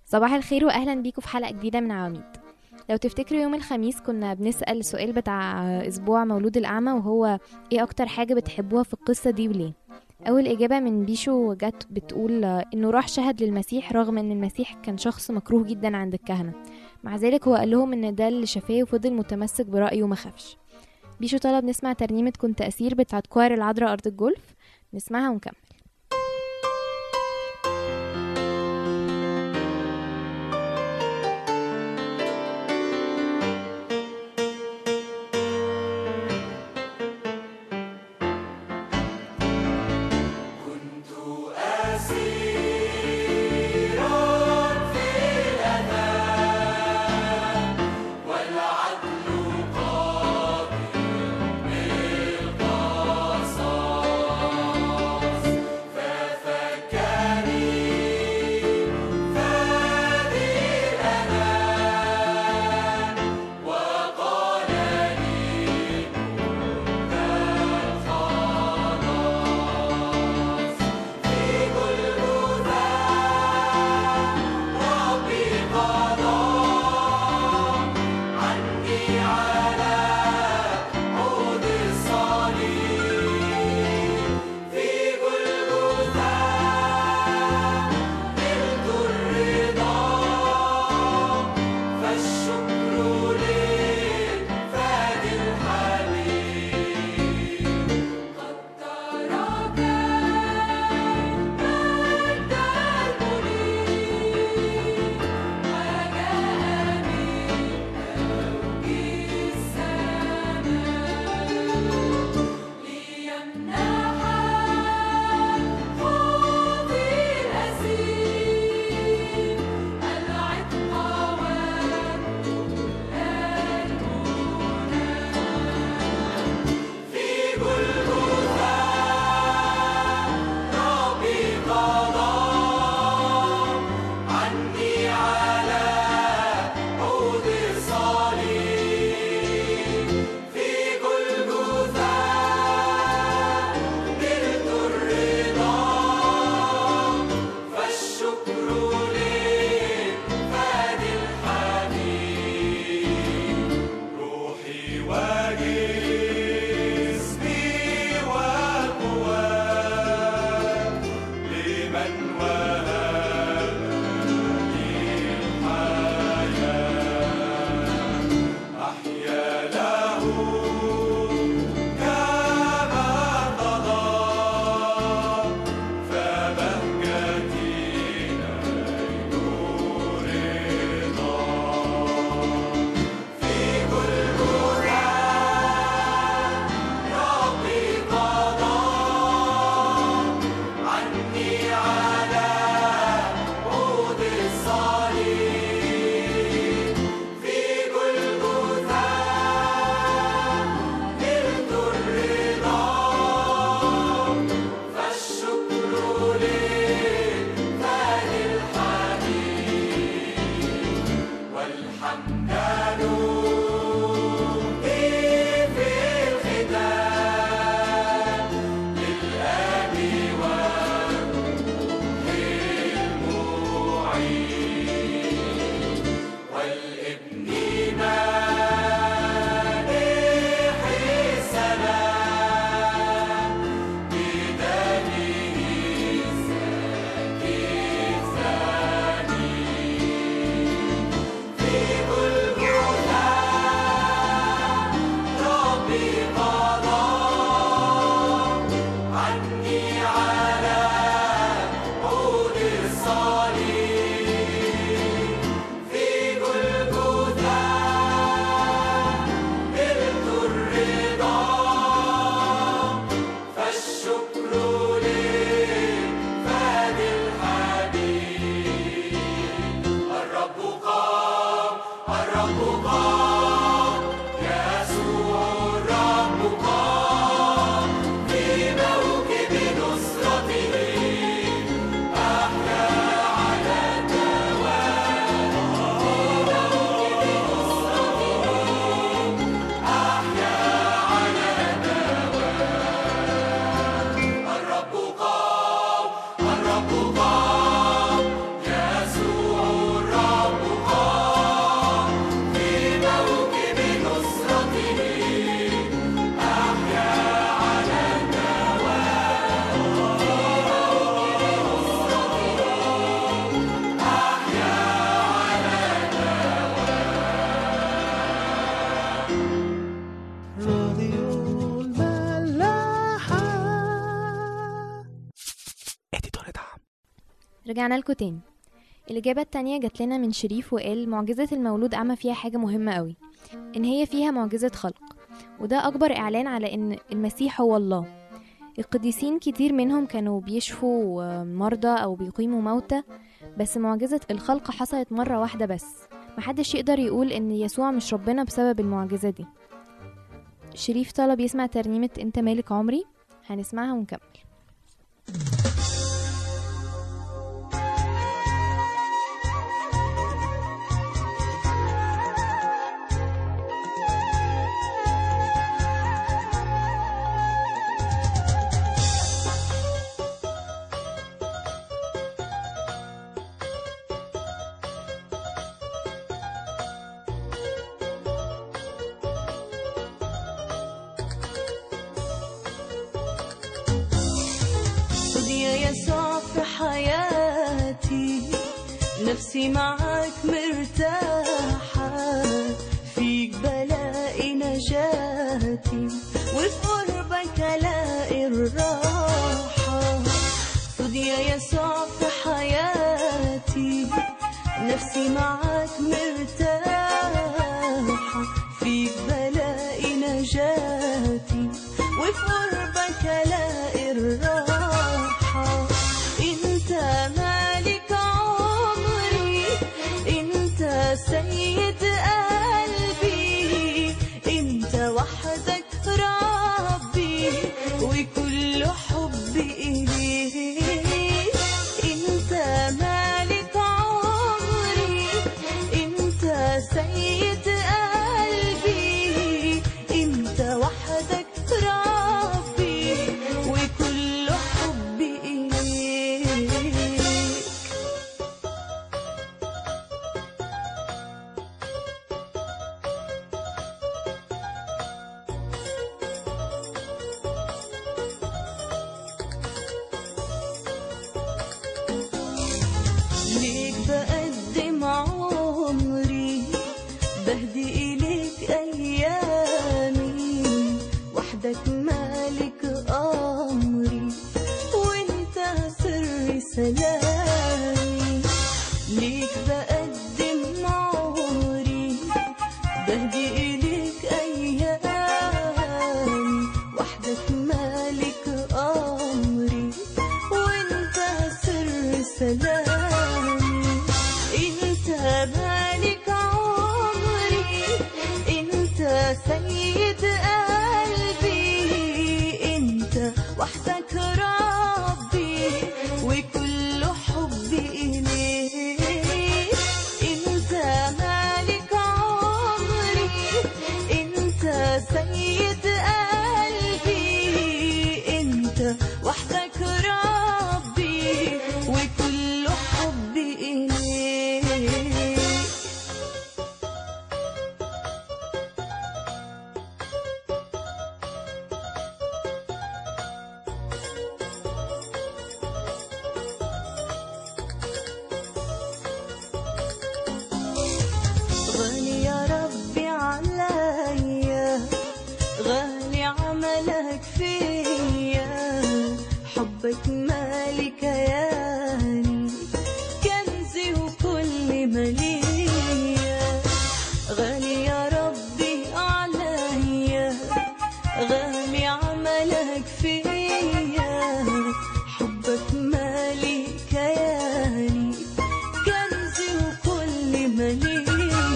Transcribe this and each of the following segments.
صباح الخير واهلا بيكم في حلقه جديده من عواميد لو تفتكروا يوم الخميس كنا بنسال السؤال بتاع اسبوع مولود الاعمى وهو ايه اكتر حاجه بتحبوها في القصه دي وليه اول اجابه من بيشو جت بتقول انه راح شهد للمسيح رغم ان المسيح كان شخص مكروه جدا عند الكهنه مع ذلك هو قال لهم ان ده اللي شافاه وفضل متمسك برايه وما خافش بيشو طلب نسمع ترنيمه كنت اسير بتاعت كوير العذراء ارض الجولف نسمعها ونكمل ورجعنا لكم تاني الإجابة التانية جات لنا من شريف وقال معجزة المولود أعمى فيها حاجة مهمة قوي إن هي فيها معجزة خلق وده أكبر إعلان على إن المسيح هو الله القديسين كتير منهم كانوا بيشفوا آه، مرضى أو بيقيموا موتى بس معجزة الخلق حصلت مرة واحدة بس محدش يقدر يقول إن يسوع مش ربنا بسبب المعجزة دي شريف طلب يسمع ترنيمة انت مالك عمري هنسمعها ونكمل خذ يا يسوع في حياتي نفسي معك مرتاحة فيك بلاقي نجاتي وفي قربك الاقي الراحة خذ يا يسوع في حياتي نفسي معك مرتاحة فيك بلاقي نجاتي وفي قربك الاقي الراحة انت مالك عمري انت سيد قلبي انت وحدك ربي وكل حبي إليك انت مالك عمري انت سيد قلبي انت وحدك ربي وكل حبي إليك ليك بقدم عمري بهدي إليك أيامي وحدك مالك أمري وانت سر سلامي ليك بقدم عمري بهدي إليك أيامي وحدك مالك أمري وانت سر سلامي انت مالك عمري انت سيد قلبي انت وحدك ربي وكل حبي إليك انت مالك عمري انت سيد قلبي انت وحدك ربي وكل حبي إليك غالي يا ربي عليا غالي عملك فيا حبك مالي كياني كنزي وكل مليا غالي يا ربي عليا غالي عملك فيا حبك مالي كياني كنزي وكل مليا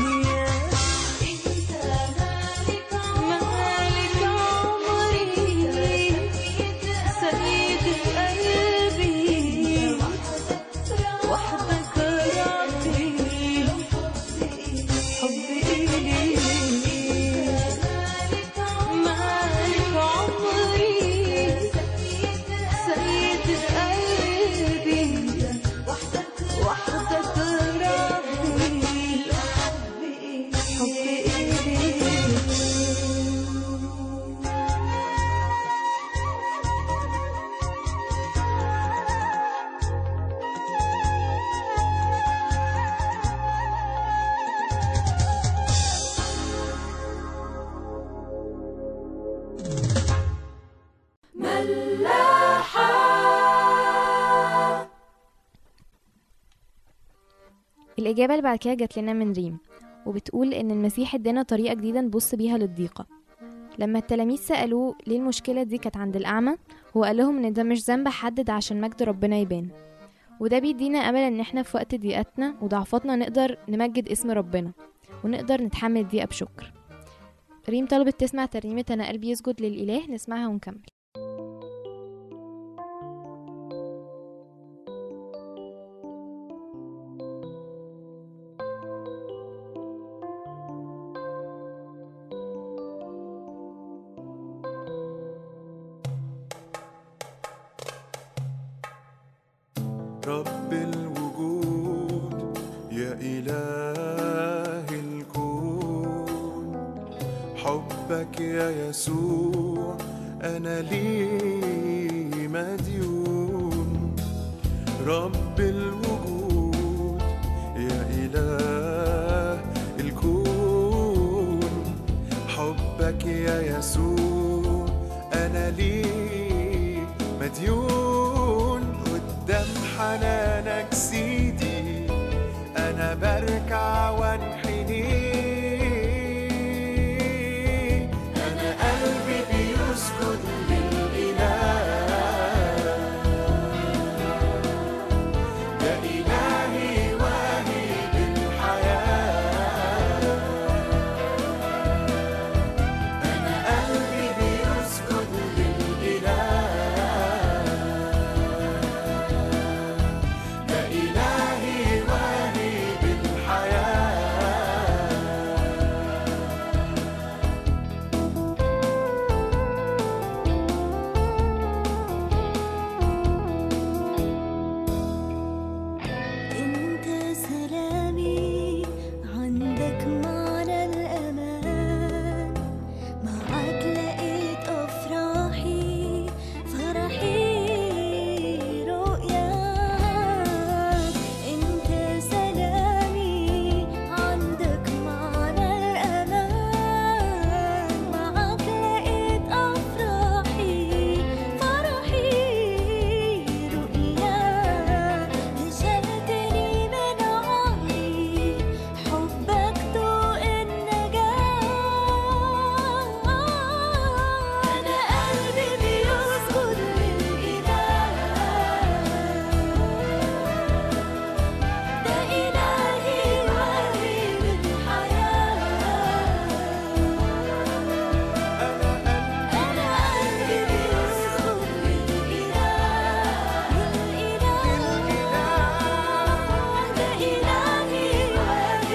انت مالك مالك عمري سيد قلبي وحدك ربي الإجابة اللي بعد كده جات لنا من ريم وبتقول إن المسيح ادانا طريقة جديدة نبص بيها للضيقة لما التلاميذ سألوه ليه المشكلة دي كانت عند الأعمى هو قال لهم إن ده مش ذنب حد ده عشان مجد ربنا يبان وده بيدينا أمل إن احنا في وقت ضيقتنا وضعفاتنا نقدر نمجد اسم ربنا ونقدر نتحمل الضيقة بشكر ريم طلبت تسمع ترنيمة أنا قلبي يسجد للإله نسمعها ونكمل رب الوجود يا إله الكون حبك يا يسوع أنا لي مديون رب الوجود يا إله الكون حبك يا يسوع أنا لي مديون قدام حنانك سيدي أنا بركع وانحني أنا قلبي بيسجد للإله يا إلهي واهب الحياة أنا قلبي بيسجد للإله يا إلهي واهب الحياة انت سلامي عندك معنى الامان معك لقيت افراحي فرحي رؤياك انت سلامي عندك معنى الامان معك لقيت افراحي فرحي رؤياك نشلتني من عمري حبك ضوء النجاة أنا قلبي بيسجد للإله ده إلهي واهب الحياة أنا قلبي بيسجد للإله للإله ده إلهي واهب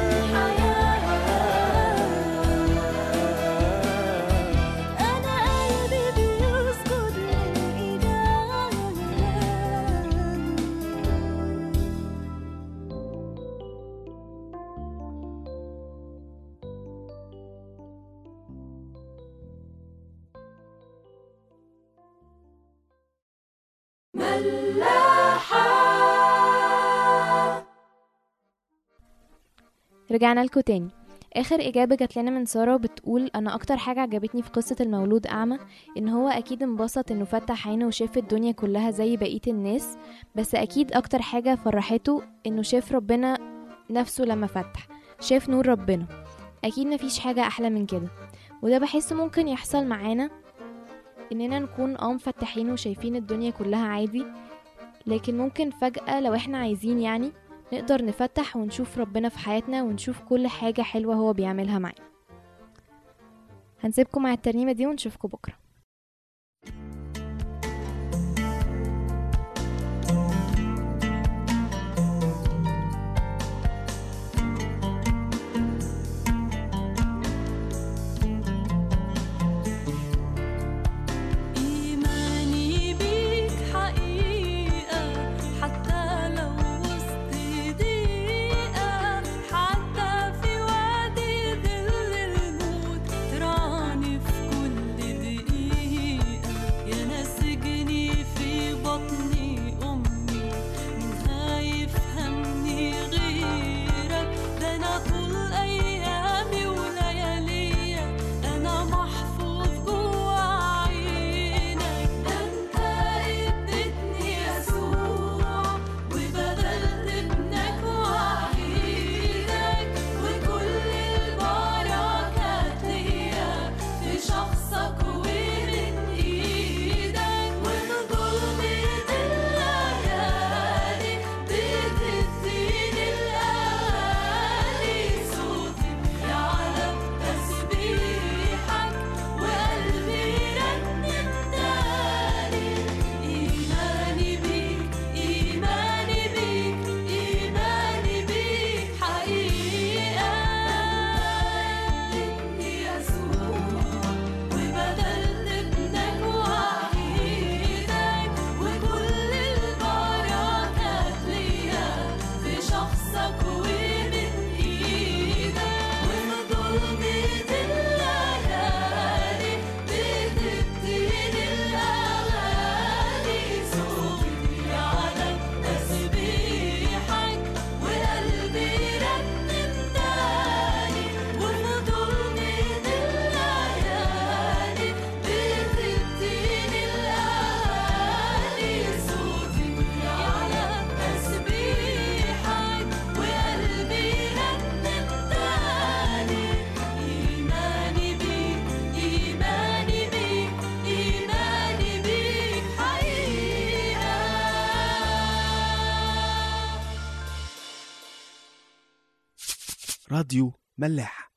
الحياة أنا قلبي بيسجد للإله رجعنا لكم تاني اخر اجابه جات لنا من ساره بتقول انا اكتر حاجه عجبتني في قصه المولود اعمى ان هو اكيد انبسط انه فتح عينه وشاف الدنيا كلها زي بقيه الناس بس اكيد اكتر حاجه فرحته انه شاف ربنا نفسه لما فتح شاف نور ربنا اكيد مفيش حاجه احلى من كده وده بحس ممكن يحصل معانا اننا نكون اه مفتحين وشايفين الدنيا كلها عادي لكن ممكن فجأة لو احنا عايزين يعني نقدر نفتح ونشوف ربنا في حياتنا ونشوف كل حاجة حلوة هو بيعملها معانا هنسيبكم مع الترنيمة دي ونشوفكم بكرة إيماني بيك حقيقة حتى لو وسط ضيقة حتى في وادي ظل الموت تراني في كل دقيقة راديو ملاح